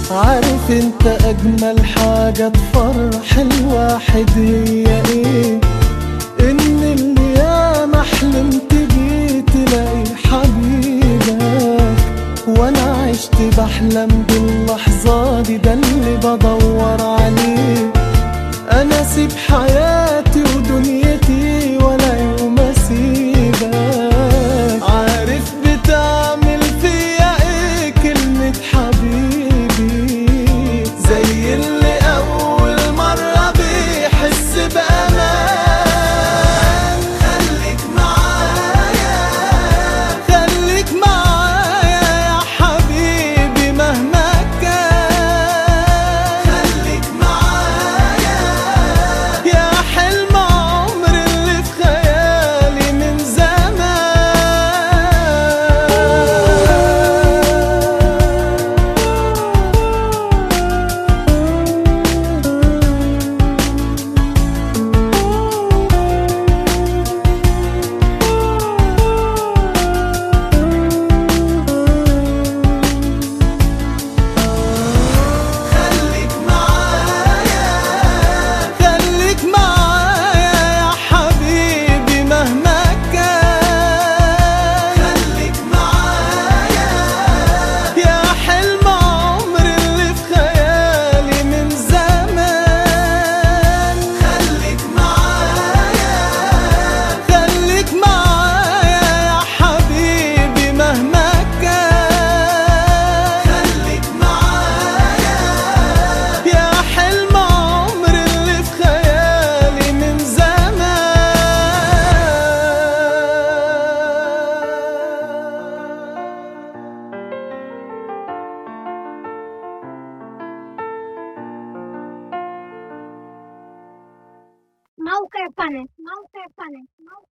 عارف انت اجمل حاجة تفرح الواحد هي ايه ان اللي ياما حلمت بيه تلاقي حبيبك وانا عشت بحلم باللحظة دي ده اللي بدور عليه انا اسيب حياتي ودنيتي ولا يوم اسيبك عارف بتعمل فيا ايه كلمة حبيبي زي اللي اول مرة بيحس بامان خليك معايا خليك معايا يا حبيبي مهما كان خليك معايا يا حلم عمر اللي في خيالي من زمان خليك معايا خليك معايا يا حبيبي مهما كان خليك معايا يا حلم عمر اللي في خيالي من زمان خليك معايا خليك معايا يا حبيبي مهما كان خليك معايا يا حلم عمر اللي في خيالي من زمان موقع فنس موقع فنس موقع